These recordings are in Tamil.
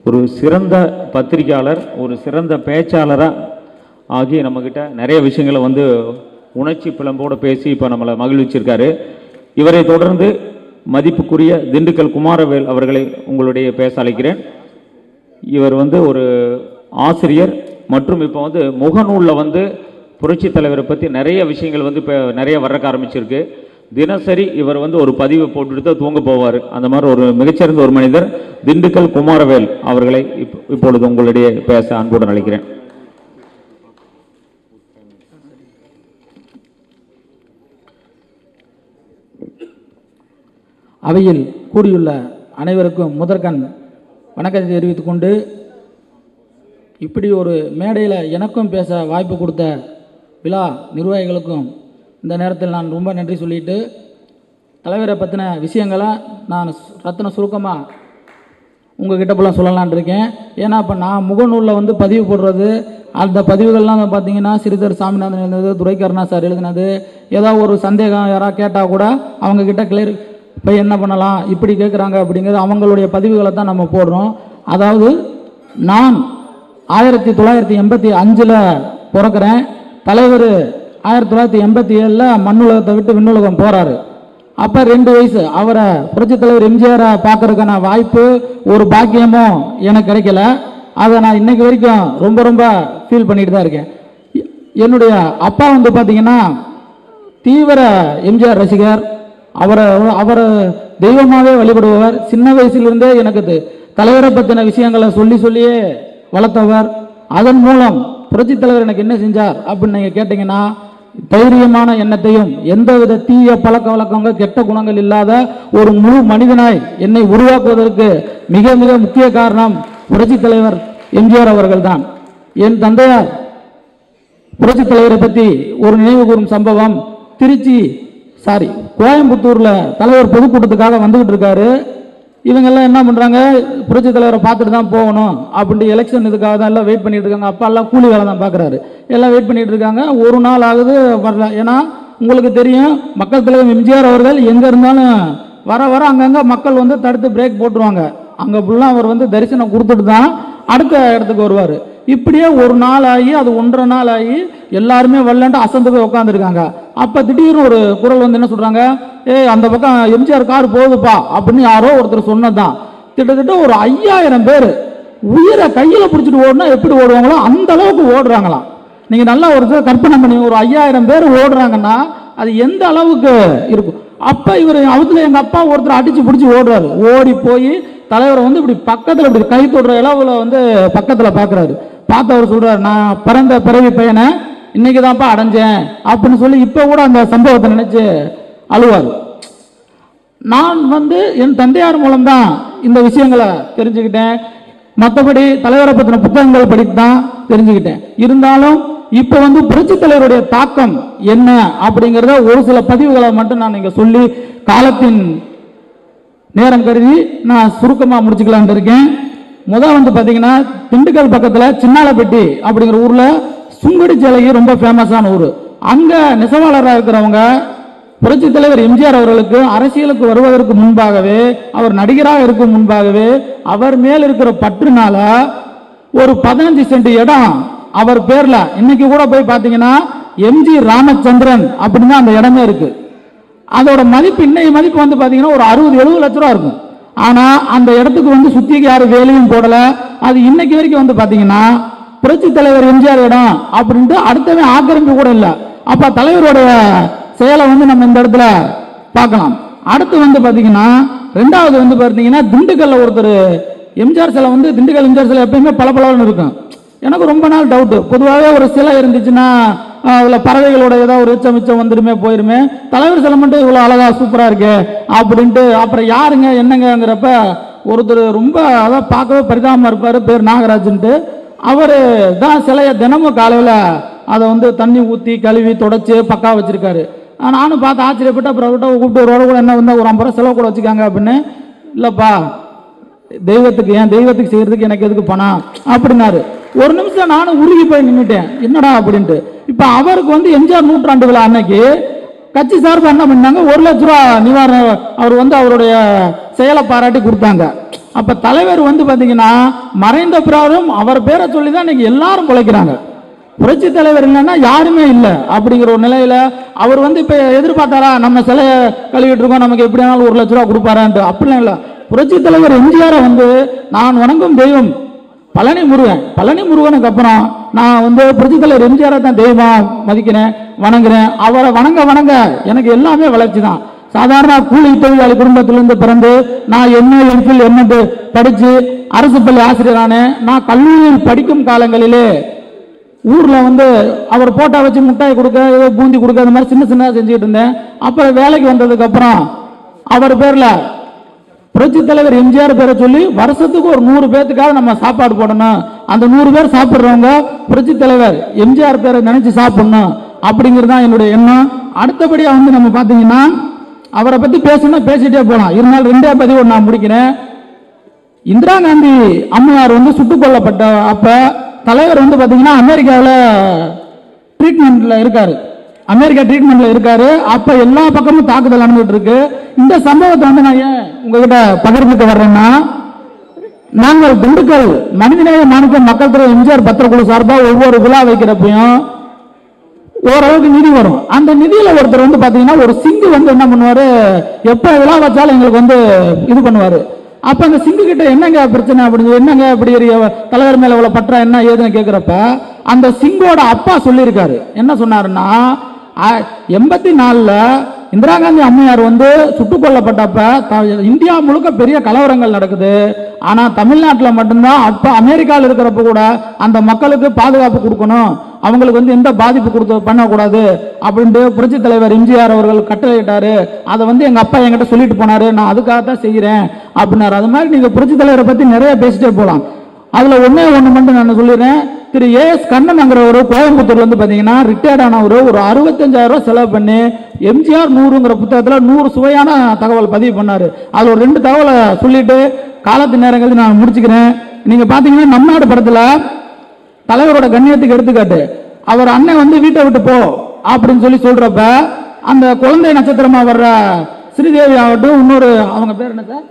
ஒரு சிறந்த பத்திரிக்கையாளர் ஒரு சிறந்த பேச்சாளராக ஆகி நம்மக்கிட்ட நிறைய விஷயங்களை வந்து உணர்ச்சி பிளம்போடு பேசி இப்போ நம்மளை மகிழ்விச்சிருக்காரு இவரை தொடர்ந்து மதிப்புக்குரிய திண்டுக்கல் குமாரவேல் அவர்களை உங்களுடைய பேச அழைக்கிறேன் இவர் வந்து ஒரு ஆசிரியர் மற்றும் இப்போ வந்து முகநூலில் வந்து புரட்சி தலைவரை பற்றி நிறைய விஷயங்கள் வந்து இப்போ நிறைய வர்றக்க ஆரம்பிச்சிருக்கு தினசரி இவர் வந்து ஒரு பதிவை போட்டுட்டு தான் தூங்க போவார் அந்த மாதிரி ஒரு மிகச்சிறந்த ஒரு மனிதர் திண்டுக்கல் குமாரவேல் அவர்களை இப் இப்பொழுது உங்களுடைய பேச அன்புடன் அழைக்கிறேன் அவையில் கூடியுள்ள அனைவருக்கும் முதற்கண் வணக்கத்தை தெரிவித்துக் கொண்டு இப்படி ஒரு மேடையில் எனக்கும் பேச வாய்ப்பு கொடுத்த விழா நிர்வாகிகளுக்கும் இந்த நேரத்தில் நான் ரொம்ப நன்றி சொல்லிட்டு தலைவரை பற்றின விஷயங்களை நான் சு- ரத்தின சுருக்கமாக உங்ககிட்ட போலாம் சொல்லலாம்னு இருக்கேன் ஏன்னா இப்போ நான் முகநூலில் வந்து பதிவு போடுறது அந்த பதிவுகள்லாம் வந்து பார்த்தீங்கன்னா சிறிதர் சாமிநாதன் எழுதுனது துரைக்கருணா சார் எழுதினது ஏதாவது ஒரு சந்தேகம் யாராவது கேட்டால் கூட அவங்க கிட்ட கிளியர் இப்போ என்ன பண்ணலாம் இப்படி கேட்குறாங்க அப்படிங்கிறது அவங்களுடைய பதிவுகளை தான் நம்ம போடுறோம் அதாவது நான் ஆயிரத்தி தொள்ளாயிரத்தி எண்பத்தி அஞ்சில் பிறக்கிறேன் தலைவர் ஆயிரத்தி தொள்ளாயிரத்தி எண்பத்தி ஏழில் மண்ணுலகத்தை விட்டு விண்ணுலகம் போகிறாரு அப்போ ரெண்டு வயசு அவரை புரட்சித் தலைவர் எம்ஜிஆரை பார்க்கறதுக்கான வாய்ப்பு ஒரு பாக்கியமும் எனக்கு கிடைக்கல அதை நான் இன்னைக்கு வரைக்கும் ரொம்ப ரொம்ப ஃபீல் பண்ணிட்டு தான் இருக்கேன் எ- என்னுடைய அப்பா வந்து பார்த்தீங்கன்னா தீவிர எம்ஜிஆர் ரசிகர் அவரை அவரை தெய்வமாகவே வழிபடுபவர் சின்ன வயசுலேருந்தே எனக்கு து- தலைவரை பற்றின விஷயங்களை சொல்லி சொல்லியே வளர்த்தவர் அதன் மூலம் புரட்சித் தலைவர் எனக்கு என்ன செஞ்சார் அப்படின்னு நீங்கள் கேட்டிங்கன்னா தைரியமான எண்ணத்தையும் எந்தவித தீய பழக்க வழக்கங்கள் கெட்ட குணங்கள் இல்லாத ஒரு முழு மனிதனாய் என்னை உருவாக்குவதற்கு மிக மிக முக்கிய காரணம் புரட்சித் தலைவர் எம்ஜிஆர் அவர்கள்தான் என் தந்தையார் புரட்சித் தலைவரை பற்றி ஒரு நினைவு கூறும் சம்பவம் திருச்சி சாரி கோயம்புத்தூர்ல தலைவர் பொதுக்கூட்டத்துக்காக வந்துகிட்டு இருக்காரு இவங்கெல்லாம் என்ன பண்றாங்க புரட்சித் தலைவரை பார்த்துட்டு தான் போகணும் அப்படின்ட்டு எலெக்ஷன் இதுக்காக தான் எல்லாம் வெயிட் பண்ணிட்டு இருக்காங்க அப்பா எல்லாம் கூலி வேலை தான் பார்க்குறாரு எல்லாம் வெயிட் பண்ணிட்டு இருக்காங்க ஒரு நாள் ஆகுது வரல ஏன்னா உங்களுக்கு தெரியும் மக்கள் தலைவர் எம்ஜிஆர் அவர்கள் எங்க இருந்தாலும் வர வர அங்கங்க மக்கள் வந்து தடுத்து பிரேக் போட்டுருவாங்க அங்க ஃபுல்லாக அவர் வந்து தரிசனம் கொடுத்துட்டு தான் அடுத்த இடத்துக்கு வருவார் இப்படியே ஒரு நாள் ஆகி அது ஒன்றரை நாள் ஆகி எல்லாருமே வரலன்ட்டு அசந்து போய் உட்காந்துருக்காங்க அப்போ திடீர்னு ஒரு குரல் வந்து என்ன சொல்றாங்க ஏய் அந்த பக்கம் எம்ஜிஆர் கார் போகுதுப்பா அப்படின்னு யாரோ ஒருத்தர் சொன்னதுதான் கிட்டத்தட்ட ஒரு ஐயாயிரம் பேர் உயிரை கையில் பிடிச்சிட்டு ஓடினா எப்படி ஓடுவாங்களோ அந்த அளவுக்கு ஓடுறாங்களாம் நீங்க நல்லா ஒரு தடவை கற்பனை பண்ணி ஒரு ஐயாயிரம் பேர் ஓடுறாங்கன்னா அது எந்த அளவுக்கு இருக்கும் அப்ப இவர் அவத்துல எங்க அப்பா ஒருத்தர் அடிச்சு பிடிச்சி ஓடுறாரு ஓடி போய் தலைவரை வந்து இப்படி பக்கத்துல இப்படி கை தொடுற அளவுல வந்து பக்கத்துல பாக்குறாரு பார்த்து அவர் சொல்றாரு நான் பிறந்த பிறவி பையனை இன்னைக்கு தான்ப்பா அடைஞ்சேன் அப்படின்னு சொல்லி இப்ப கூட அந்த சம்பவத்தை நினைச்சு அழுவார் நான் வந்து என் தந்தையார் மூலம்தான் இந்த விஷயங்களை தெரிஞ்சுக்கிட்டேன் மற்றபடி தலைவரை பற்றின புத்தகங்கள் படித்து தான் தெரிஞ்சுக்கிட்டேன் இருந்தாலும் இப்போ வந்து புரட்சி தலைவருடைய தாக்கம் என்ன அப்படிங்கிறத ஒரு சில பதிவுகளை மட்டும் நான் இங்க சொல்லி காலத்தின் நேரம் கருதி நான் சுருக்கமாக முடிச்சுக்கலாம்னு இருக்கேன் முதல் வந்து பார்த்தீங்கன்னா திண்டுக்கல் பக்கத்தில் சின்னாலப்பட்டி அப்படிங்கிற ஊரில் சுங்குடி சேலகி ரொம்ப ஃபேமஸான ஊர் அங்கே நெசவாளராக இருக்கிறவங்க புரட்சி தலைவர் எம்ஜிஆர் அவர்களுக்கு அரசியலுக்கு வருவதற்கு முன்பாகவே அவர் நடிகராக இருக்கும் முன்பாகவே அவர் மேல் இருக்கிற பற்றுனால ஒரு பதினஞ்சு சென்ட் இடம் அவர் பேர்ல இன்னைக்கு கூட போய் பார்த்தீங்கன்னா எம்ஜி ராமச்சந்திரன் அப்படின்னு தான் அந்த இடமே இருக்கு அதோட மதிப்பு இன்னைய மதிப்பு வந்து பாத்தீங்கன்னா ஒரு அறுபது எழுபது லட்ச ரூபா இருக்கும் ஆனா அந்த இடத்துக்கு வந்து சுத்திக்கு யாரும் வேலையும் போடல அது இன்னைக்கு வரைக்கும் வந்து பாத்தீங்கன்னா புரட்சி தலைவர் எம்ஜிஆர் இடம் அப்படின்ட்டு அடுத்தவன் ஆக்கிரமிப்பு கூட இல்ல அப்ப தலைவருடைய செயலை வந்து நம்ம இந்த இடத்துல பார்க்கலாம் அடுத்து வந்து பாத்தீங்கன்னா ரெண்டாவது வந்து பாத்தீங்கன்னா திண்டுக்கல்ல ஒருத்தர் எம்ஜிஆர் சிலை வந்து திண்டுக்கல் எம்ஜிஆர் சிலை எப்பயுமே பளபளன்னு இருக்கும் எனக்கு ரொம்ப நாள் டவுட்டு பொதுவாகவே ஒரு சிலை இருந்துச்சுன்னா ஆஹ், அதுல பறவைகளோட ஏதாவது ஒரு எச்சம் மிச்சம் வந்துருமே போயிருமே தலைவர் சிலை மட்டும் இவ்வளோ அழகா சூப்பரா இருக்கே அப்படின்ட்டு அப்புறம் யாருங்க என்னங்கங்கிறப்ப ஒருத்தர் ரொம்ப அதான் பார்க்கவே பரிதாபமா இருப்பாரு பேர் நாகராஜன்ட்டு அவர் தான் சிலையை தினமும் காலையில அதை வந்து தண்ணி ஊற்றி கழுவி தொடச்சு பக்கா வச்சிருக்காரு ஆஹ், நானும் பார்த்து ஆச்சரியப்பட்டு அப்புறம் அவர்கிட்ட கூப்பிட்டு ஒரு கூட என்ன வந்து ஒரு ஐம்பது ரூபா செலவு கூட வச்சுக்காங்க அப்படின்னு இல்லப்பா தெய்வத்துக்கு ஏன் தெய்வத்துக்கு செய்யறதுக்கு எனக்கு எதுக்கு பணம் அப்படின்னாரு ஒரு நிமிஷம் நானும் உருகி போய் நின்னுட்டேன் என்னடா அப்படின்ட்டு இப்ப அவருக்கு வந்து எம்ஜிஆர் நூற்றாண்டு விழா அன்னைக்கு கட்சி சார்பா என்ன பண்ணாங்க ஒரு லட்ச ரூபா நிவாரணம் அவர் வந்து அவருடைய செயலை பாராட்டி கொடுத்தாங்க அப்ப தலைவர் வந்து பாத்தீங்கன்னா மறைந்த பிறாரும் அவர் பேரை சொல்லி தான் இன்னைக்கு எல்லாரும் பிழைக்கிறாங்க புரட்சி தலைவர் இல்லைன்னா யாருமே இல்லை அப்படிங்கிற ஒரு நிலையில அவர் வந்து இப்ப எதிர்பார்த்தாரா நம்ம சிலைய கழுவிட்டு இருக்கோம் நமக்கு எப்படியானாலும் ஒரு லட்ச ரூபா கொடுப்பாரான்ட்டு அப்படிலாம் இல்லை புரட்சி தலைவர் எம்ஜிஆரை வந்து நான் வணங்கும் தெய்வம் பழனி முருகன் பழனி முருகனுக்கு அப்புறம் நான் வந்து புரட்சி தலைவர் எம்ஜிஆரை தான் தெய்வமா மதிக்கிறேன் வணங்குறேன் அவரை வணங்க வணங்க எனக்கு எல்லாமே வளர்ச்சி தான் சாதாரண கூலி தொழிலாளி குடும்பத்திலிருந்து பிறந்து நான் என்ன எம்ஃபில் என்ன படிச்சு அரசு பள்ளி ஆசிரியரானேன் நான் கல்லூரியில் படிக்கும் காலங்களிலே ஊர்ல வந்து அவர் போட்டோ வச்சு மிட்டாய் கொடுக்க ஏதோ பூந்தி கொடுக்க அந்த மாதிரி சின்ன சின்னதா செஞ்சுட்டு இருந்தேன் அப்புறம் வேலைக்கு வந்ததுக்கு அப்புறம் அவர் பேர்ல புரட்சி தலைவர் எம்ஜிஆர் பேரை சொல்லி வருஷத்துக்கு ஒரு நூறு பேர்த்துக்காக நம்ம சாப்பாடு போடணும் அந்த நூறு பேர் சாப்பிடுறவங்க புரட்சி தலைவர் எம்ஜிஆர் பேரை நினைச்சு சாப்பிடணும் அப்படிங்கிறது தான் என்னுடைய எண்ணம் அடுத்தபடியா வந்து நம்ம பாத்தீங்கன்னா அவரை பத்தி பேசணும்னா பேசிட்டே போலாம் இருந்தாலும் ரெண்டே பதிவு நான் முடிக்கிறேன் இந்திரா காந்தி அம்மையார் வந்து சுட்டுக் கொல்லப்பட்ட அப்ப தலைவர் வந்து பாத்தீங்கன்னா அமெரிக்காவில் ட்ரீட்மெண்ட்ல இருக்காரு அமெரிக்கா ட்ரீட்மெண்ட்ல இருக்காரு அப்ப எல்லா பக்கமும் தாக்குதல் நடந்துட்டு இருக்கு இந்த சம்பவத்தை வந்து நான் ஏன் உங்ககிட்ட பகிர்ந்துக்க வர்றேன்னா நாங்கள் திண்டுக்கல் மனிதநேய மாநில மக்கள் துறை எம்ஜிஆர் பத்திரக்குழு சார்பா ஒவ்வொரு விழா வைக்கிறப்பையும் ஓரளவுக்கு நிதி வரும் அந்த நிதியில ஒருத்தர் வந்து பாத்தீங்கன்னா ஒரு சிங்கு வந்து என்ன பண்ணுவாரு எப்ப விழா வச்சாலும் எங்களுக்கு வந்து இது பண்ணுவாரு அப்ப அந்த சிங்கு கிட்ட என்னங்க பிரச்சனை அப்படின்னு சொல்லி, என்னங்க இப்படி ஒரு தலைவர் மேல இவ்வளவு பற்றா என்ன ஏதுன்னு கேக்குறப்ப அந்த சிங்கோட அப்பா சொல்லியிருக்காரு என்ன சொன்னாருன்னா ஆ- எண்பத்தி நாலுல இந்திரா காந்தி அம்மையார் வந்து சுட்டுக் கொல்லப்பட்டப்ப த- இந்தியா முழுக்க பெரிய கலவரங்கள் நடக்குது ஆனா தமிழ்நாட்டில் மட்டும்தான் அப்ப அமெரிக்காவில் இருக்கிறப்ப கூட அந்த மக்களுக்கு பாதுகாப்பு கொடுக்கணும் அவங்களுக்கு வந்து எந்த பாதிப்பு கொடுத்து பண்ணக்கூடாது அப்படின்ட்டு புரட்சி தலைவர் எம்ஜிஆர் அவர்கள் கட்டளையிட்டாரு அதை வந்து எங்க அப்பா என்கிட்ட சொல்லிட்டு போனாரு நான் அதுக்காக தான் செய்கிறேன் அப்படின்னாரு அது மாதிரி நீங்க புரட்சி தலைவரை பத்தி நிறைய பேசிட்டே போலாம் அதுல ஒண்ணே ஒண்ணு மட்டும் நான் சொல்லிடுறேன் திரு ஏ எஸ் கண்ணன்ங்கிறவர் கோயம்புத்தூர்ல இருந்து பாத்தீங்கன்னா ரிட்டையர்ட் ஆனவர் ஒரு அறுபத்தஞ்சாயிரம் ரூபாய் செலவு பண்ணி எம்ஜிஆர் நூறுங்கிற புத்தகத்துல நூறு சுவையான தகவல் பதிவு பண்ணாரு அதுல ஒரு ரெண்டு தகவலை சொல்லிட்டு காலத்து நேரங்கள் நான் முடிச்சுக்கிறேன் நீங்க பாத்தீங்கன்னா நம்ம நாடு படத்துல தலைவரோட கண்ணியத்துக்கு எடுத்துக்காட்டு அவர் அண்ணன் வந்து வீட்டை விட்டு போ அப்படின்னு சொல்லி சொல்றப்ப அந்த குழந்தை நட்சத்திரமா வர்ற ஸ்ரீதேவி ஆகட்டும் இன்னொரு அவங்க பேர் என்ன சார்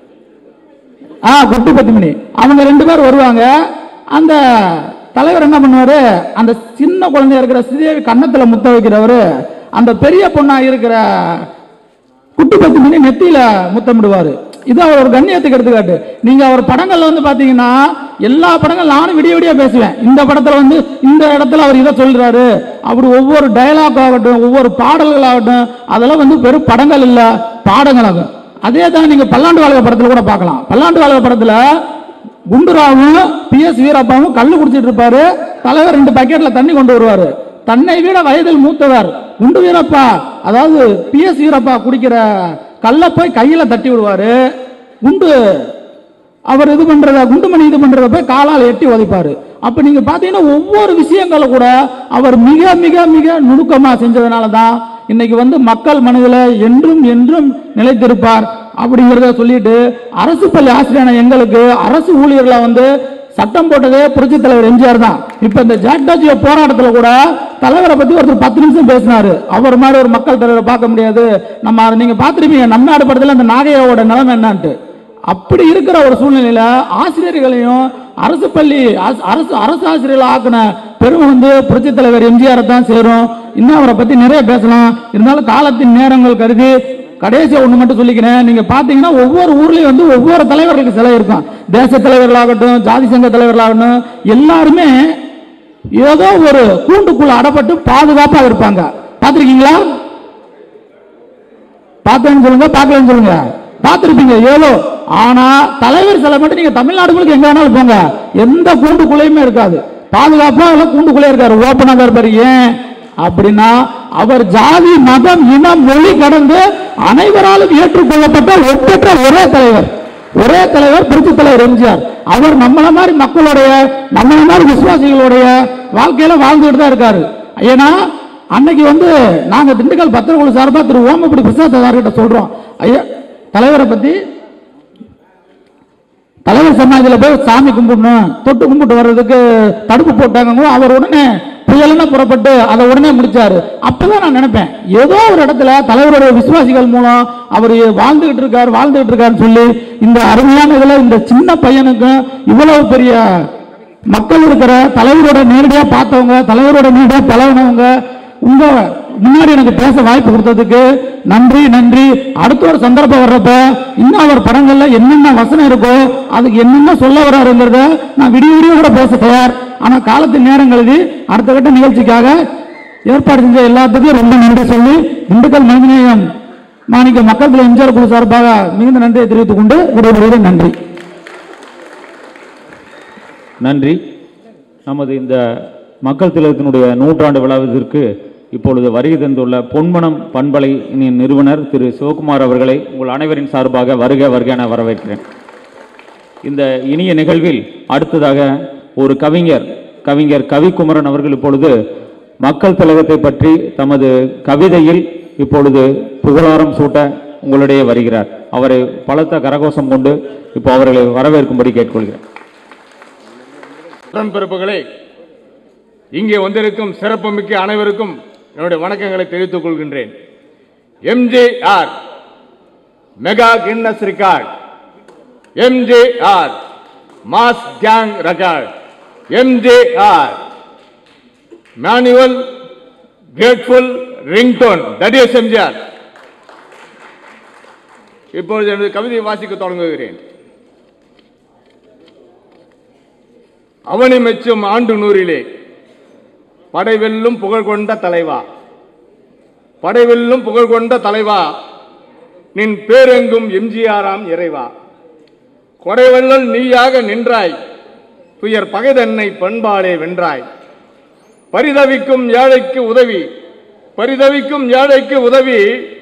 ஆ குட்டு பத்திமணி அவங்க ரெண்டு பேர் வருவாங்க அந்த தலைவர் என்ன பண்ணுவாரு அந்த சின்ன குழந்தையா இருக்கிற ஸ்ரீதேவி கன்னத்துல முத்த வைக்கிறவரு அந்த பெரிய பொண்ணா இருக்கிற குட்டி பத்து மணி நெத்தியில முத்தமிடுவாரு இது அவர் ஒரு கண்ணியத்துக்கு எடுத்துக்காட்டு நீங்க அவர் படங்கள்ல வந்து பாத்தீங்கன்னா எல்லா படங்கள் நானும் விடிய விடிய பேசுவேன் இந்த படத்துல வந்து இந்த இடத்துல அவர் இதை சொல்றாரு அப்படி ஒவ்வொரு டயலாக் ஆகட்டும் ஒவ்வொரு பாடல்கள் ஆகட்டும் அதெல்லாம் வந்து வெறும் படங்கள் இல்ல பாடங்களாகும் அதே தான் நீங்க பல்லாண்டு வாழ்க்கை படத்துல கூட பார்க்கலாம் பல்லாண்டு வாழ்க்கை படத்துல குண்டுராவும் பி எஸ் வீரப்பாவும் கல்லு குடிச்சிட்டு இருப்பாரு தலைவர் ரெண்டு பக்கெட்ல தண்ணி கொண்டு வருவாரு தன்னை விட வயதில் மூத்தவர் குண்டு வீரப்பா அதாவது பி எஸ் வீரப்பா குடிக்கிற கல்லை போய் கையில தட்டி விடுவாரு குண்டு அவர் இது பண்றத குண்டுமணி இது பண்றத போய் காலால் எட்டி உதைப்பாரு அப்ப நீங்க பாத்தீங்கன்னா ஒவ்வொரு விஷயங்களை கூட அவர் மிக மிக மிக நுணுக்கமா செஞ்சதுனால தான் இன்னைக்கு வந்து மக்கள் மனதில் என்றும் என்றும் நிலைத்திருப்பார் அப்படிங்கிறத சொல்லிட்டு அரசு பள்ளி ஆசிரியரான எங்களுக்கு அரசு ஊழியர்களை வந்து சட்டம் போட்டதே புரட்சி தலைவர் எம்ஜிஆர் தான் இப்ப இந்த ஜாக்டாஜியோ போராட்டத்துல கூட தலைவரை பத்தி ஒருத்தர் பத்து நிமிஷம் பேசினாரு அவர் மாதிரி ஒரு மக்கள் தலைவரை பார்க்க முடியாது நம்ம அதை நீங்க பார்த்திருப்பீங்க நம்ம நாடு படத்துல அந்த நாகையோட நிலைமை என்னன்ட்டு அப்படி இருக்கிற ஒரு சூழ்நிலையில ஆசிரியர்களையும் அரசு பள்ளி அரசு- அரசு அரசு ஆசிரியர்கள் ஆக்கின பெருமை வந்து புரட்சி தலைவர் எம்ஜிஆர் தான் சேரும் இன்னும் அவரை பத்தி நிறைய பேசலாம் இருந்தாலும் காலத்தின் நேரங்கள் கருதி கடைசியா ஒண்ணு மட்டும் சொல்லிக்கிறேன் நீங்க பாத்தீங்கன்னா ஒவ்வொரு ஊர்லயும் வந்து ஒவ்வொரு தலைவர்களுக்கு சிலை இருக்கும் தேச தலைவர்களாகட்டும் ஜாதி சங்க தலைவர்களாகட்டும் எல்லாருமே ஏதோ ஒரு கூண்டுக்குள்ள அடப்பட்டு பாதுகாப்பா இருப்பாங்க பாத்திருக்கீங்களா பார்த்தேன்னு சொல்லுங்க பார்க்கலன்னு சொல்லுங்க பார்த்திருப்பீங்க ஏதோ ஆனா தலைவர் சிலை மட்டும் நீங்க தமிழ்நாடு முழுக்க எங்க வேணாலும் போங்க எந்த கூண்டுக்குள்ளேயுமே இருக்காது பாதுகாப்பா எல்லாம் கூண்டுக்குள்ளே இருக்காரு ஓப்பனாக இருப்பாரு ஏன் அப்படின்னா அவர் ஜாதி மதம் இனம் மொழி கடந்து அனைவராலும் ஏற்றுக்கொள்ளப்பட்ட ஒப்பற்ற ஒரே தலைவர் ஒரே தலைவர் புரட்சி தலைவர் எம்ஜிஆர் அவர் நம்மள மாதிரி மக்களுடைய நம்மள மாதிரி விசுவாசிகளுடைய வாழ்க்கையில வாழ்ந்துட்டு தான் இருக்காரு ஏன்னா அன்னைக்கு வந்து நாங்க திண்டுக்கல் பத்திரக்குழு சார்பா திரு ஓமப்படி பிரசாத் சார்கிட்ட சொல்றோம் ஐயா தலைவரை பத்தி தலைவர் சமாதியில் போய் சாமி கும்பிடணும் தொட்டு கும்பிட்டு வர்றதுக்கு தடுப்பு போட்டாங்க அவர் உடனே புயல்னு புறப்பட்டு அதை உடனே முடிச்சாரு அப்பதான் நான் நினைப்பேன் ஏதோ ஒரு இடத்துல தலைவருடைய விசுவாசிகள் மூலம் அவர் வாழ்ந்துகிட்டு இருக்காரு வாழ்ந்துகிட்டு இருக்காருன்னு சொல்லி இந்த அருமையான இதுல இந்த சின்ன பையனுக்கும் இவ்வளவு பெரிய மக்கள் இருக்கிற தலைவரோட நேரடியா பார்த்தவங்க தலைவரோட நேரடியா பழகினவங்க உங்க முன்னாடி எனக்கு பேச வாய்ப்பு கொடுத்ததுக்கு நன்றி நன்றி அடுத்த ஒரு சந்தர்ப்பம் வர்றப்ப இன்னும் அவர் படங்கள்ல என்னென்ன வசனம் இருக்கோ அதுக்கு என்னென்ன சொல்ல வர்றாருங்கிறத நான் விடிய விடிய கூட பேச தயார் ஆனா காலத்தின் நேரம் கழுதி அடுத்த கட்ட நிகழ்ச்சிக்காக ஏற்பாடு செஞ்ச எல்லாத்துக்கும் ரொம்ப நன்றி சொல்லி திண்டுக்கல் மனிதநேயம் மாணிக்க மக்கள் குழு எம்ஜிஆர் குழு சார்பாக மிகுந்த நன்றியை தெரிவித்துக் கொண்டு விடைபெறுகிறேன் நன்றி நன்றி நமது இந்த மக்கள் திலகத்தினுடைய நூற்றாண்டு விழாவிற்கு இப்பொழுது வருகை தந்துள்ள பொன்மனம் பண்பலை நிறுவனர் திரு சிவகுமார் அவர்களை உங்கள் அனைவரின் சார்பாக வருக வருக என வரவேற்கிறேன் இந்த இனிய நிகழ்வில் அடுத்ததாக ஒரு கவிஞர் கவிஞர் கவிக்குமரன் அவர்கள் இப்பொழுது மக்கள் திலகத்தை பற்றி தமது கவிதையில் இப்பொழுது புகழாரம் சூட்ட உங்களிடையே வருகிறார் அவரை பலத்த கரகோஷம் கொண்டு இப்போ அவர்களை வரவேற்கும்படி கேட்டுக்கொள்கிறேன் உடன்பிறப்புகளே இங்கே வந்திருக்கும் சிறப்புமிக்க அனைவருக்கும் என்னுடைய வணக்கங்களை தெரிவித்துக் கொள்கின்றேன் MGR mega Guinness record MGR mass gang record MGR manual grateful ringtone that is MGR இப்பொழுது எனது கவிதையை வாசிக்க தொடங்குகிறேன் அவனி மெச்சும் ஆண்டு நூறிலே படைவெல்லும் புகழ் கொண்ட தலைவா படைவெல்லும் புகழ் கொண்ட தலைவா நின் பேரெங்கும் எம்ஜிஆராம் இறைவா கொடைவெள்ளல் நீயாக நின்றாய் துயர் பகைதன்னை பண்பாடே வென்றாய் பரிதவிக்கும் ஏழைக்கு உதவி பரிதவிக்கும் ஏழைக்கு உதவி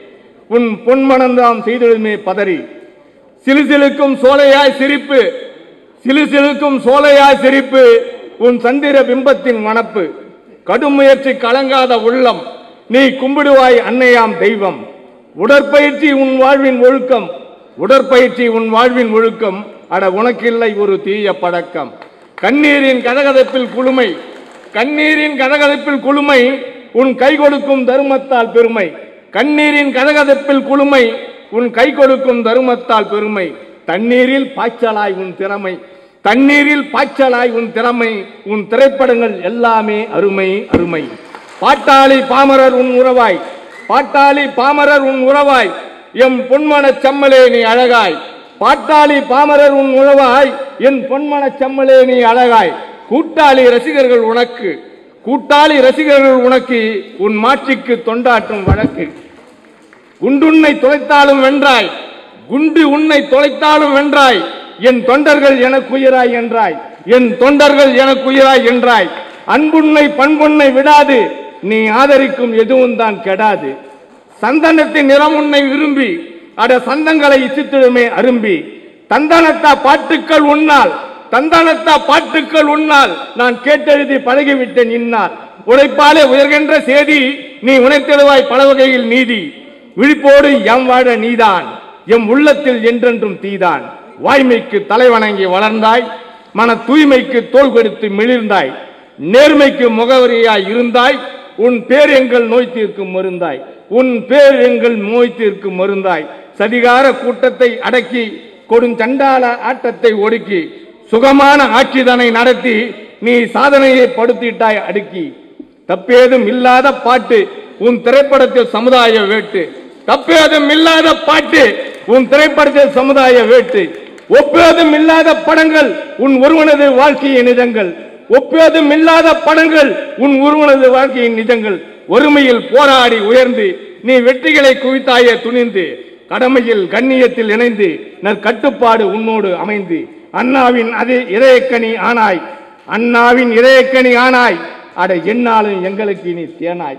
உன் பொன்மனந்தாம் செய்திடுமே பதறி சிலுசிலுக்கும் சோலையாய் சிரிப்பு சிலுசிலுக்கும் சோலையாய் சிரிப்பு உன் சந்திர பிம்பத்தின் மணப்பு கடும் முயற்சி கலங்காத உள்ளம் நீ கும்பிடுவாய் அன்னையாம் தெய்வம் உடற்பயிற்சி உன் வாழ்வின் ஒழுக்கம் உடற்பயிற்சி உன் வாழ்வின் ஒழுக்கம் அட உனக்கில்லை ஒரு தீய பழக்கம் கண்ணீரின் கதகதப்பில் குளுமை கண்ணீரின் கதகதப்பில் குளுமை உன் கை கொடுக்கும் தருமத்தால் பெருமை கண்ணீரின் கதகதப்பில் குளுமை உன் கை கொடுக்கும் தருமத்தால் பெருமை தண்ணீரில் பாய்ச்சலாய் உன் திறமை தண்ணீரில் பாய்ச்சலாய் உன் திறமை உன் திரைப்படங்கள் எல்லாமே அருமை அருமை பாட்டாளி பாமரர் உன் உறவாய் பாட்டாளி பாமரர் உன் உறவாய் எம் பொன்மனச் செம்மலே நீ அழகாய் பாட்டாளி பாமரர் உன் உறவாய் என் பொன்மனச் செம்மலே நீ அழகாய் கூட்டாளி ரசிகர்கள் உனக்கு கூட்டாளி ரசிகர்கள் உனக்கு உன் மாட்சிக்கு தொண்டாற்றும் வழக்கு குண்டுன்னை தொலைத்தாலும் வென்றாய் குண்டு உன்னை தொலைத்தாலும் வென்றாய் என் தொண்டர்கள் எனக்குயிராய் என்றாய் என் தொண்டர்கள் எனக்குயிராய் என்றாய் அன்புன்னை பண்புன்னை விடாது நீ ஆதரிக்கும் எதுவும் தான் கெடாது சந்தனத்தின் நிறம் உன்னை விரும்பி அட சந்தங்களை இச்சித்திடுமே அரும்பி தந்தனத்தா பாட்டுக்கள் உன்னால் தந்தனத்தா பாட்டுக்கள் உன்னால் நான் கேட்டெழுதி பழகிவிட்டேன் இன்னால் உழைப்பாலே உயர்கின்ற சேதி நீ உணைத்திடுவாய் பல வகையில் நீதி விழிப்போடு எம் வாழ நீதான் எம் உள்ளத்தில் என்றென்றும் தீதான் வாய்மைக்கு தலைவணங்கி வளர்ந்தாய் மன தூய்மைக்கு தோல் கொடுத்து மிளிர்ந்தாய் நேர்மைக்கு முகவரியாய் இருந்தாய் உன் பேர் எங்கள் நோய் தீர்க்கும் மருந்தாய் உன் பேர் எங்கள் நோய் தீர்க்கும் மருந்தாய் சதிகார கூட்டத்தை அடக்கி கொடுஞ்சண்டால ஆட்டத்தை ஒடுக்கி சுகமான ஆட்சிதனை நடத்தி நீ சாதனையை படுத்திட்டாய் அடுக்கி தப்பேதும் இல்லாத பாட்டு உன் திரைப்படத்தில் சமுதாய வேட்டு தப்பேதும் இல்லாத பாட்டு உன் திரைப்படத்தில் சமுதாய வேட்டு ஒப்பேதும் இல்லாத படங்கள் உன் ஒருவனது வாழ்க்கையின் நிஜங்கள் ஒப்பேதும் இல்லாத படங்கள் உன் ஒருவனது வாழ்க்கையின் நிஜங்கள் ஒருமையில் போராடி உயர்ந்து நீ வெற்றிகளை குவித்தாயே துணிந்து கடமையில் கண்ணியத்தில் இணைந்து நற்கட்டுப்பாடு உன்னோடு அமைந்து அண்ணாவின் அதே இதயக்கனி ஆனாய் அண்ணாவின் இதயக்கனி ஆனாய் அட என்னாலும் எங்களுக்கு நீ தேனாய்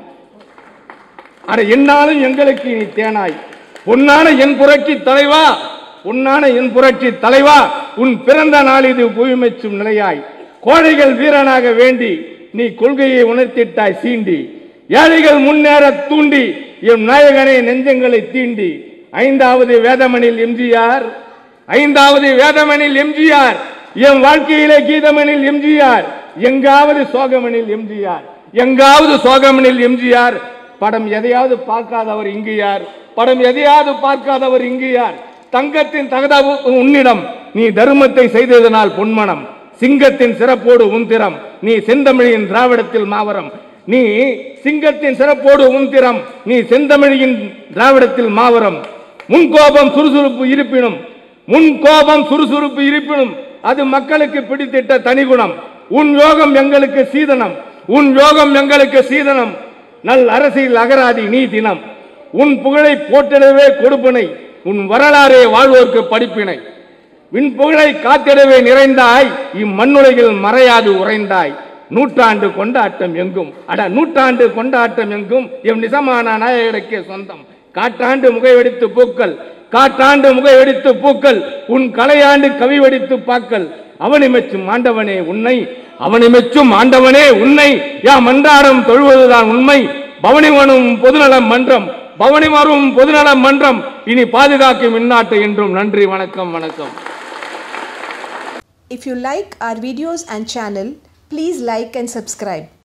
அட என்னாலும் எங்களுக்கு நீ தேனாய் பொன்னான என் புரட்சி தலைவா பொன்னான என் புரட்சி தலைவா உன் பிறந்த நாள் இது புவிமெச்சும் நிலையாய் கோழைகள் வீரனாக வேண்டி நீ கொள்கையை உணர்த்திட்டாய் சீண்டி ஏழைகள் முன்னேற தூண்டி எம் நாயகனை நெஞ்சங்களை தீண்டி ஐந்தாவது வேதமணில் எம்ஜிஆர் ஐந்தாவது வேதமனில் எம்ஜிஆர் என் வாழ்க்கையிலே கீதமனில் எம்ஜிஆர் எங்காவது சோகமனில் எம்ஜிஆர் எங்காவது சோகமனில் எம்ஜிஆர் படம் எதையாவது பார்க்காதவர் இங்கு யார் படம் எதையாவது பார்க்காதவர் இங்கு யார் தங்கத்தின் தகதாவு உன்னிடம் நீ தருமத்தை செய்ததனால் பொன்மனம் சிங்கத்தின் சிறப்போடு உந்திரம் நீ செந்தமிழின் திராவிடத்தில் மாவரம் நீ சிங்கத்தின் சிறப்போடு உந்திரம் நீ செந்தமிழியின் திராவிடத்தில் மாவரம் முன் கோபம் சுறுசுறுப்பு இருப்பினும் முன் கோபம் சுறுசுறுப்பு இருப்பினும் அது மக்களுக்கு பிடித்திட்ட தனிகுணம் உன் யோகம் எங்களுக்கு சீதனம் உன் யோகம் எங்களுக்கு சீதனம் நல் அரசியல் அகராதி நீ தினம் உன் புகழை போற்றிடவே கொடுப்பனை உன் வரலாறே வாழ்வோர்க்கு படிப்பினை விண் புகழை காத்திடவே நிறைந்தாய் இம்மண்ணுலகில் மறையாது உறைந்தாய் நூற்றாண்டு கொண்டாட்டம் எங்கும் அட நூற்றாண்டு கொண்டாட்டம் எங்கும் எம் நிசமான நாயகருக்கே சொந்தம் காட்டாண்டு முகைவெடித்து பூக்கள் காட்டாண்டு முகைவெடித்து பூக்கள் உன் கலையாண்டு கவி வெடித்து பாக்கள் அவனை மெச்சும் ஆண்டவனே உன்னை அவனை மெச்சும் ஆண்டவனே உன்னை யாம் அன்றாடம் தொழுவதுதான் உண்மை பவனி வரும் பொதுநலம் மன்றம் பவனி வரும் பொதுநலம் மன்றம் இனி பாதுகாக்கும் இந்நாட்டு என்றும் நன்றி வணக்கம் வணக்கம் If you like our videos and channel, please like and subscribe.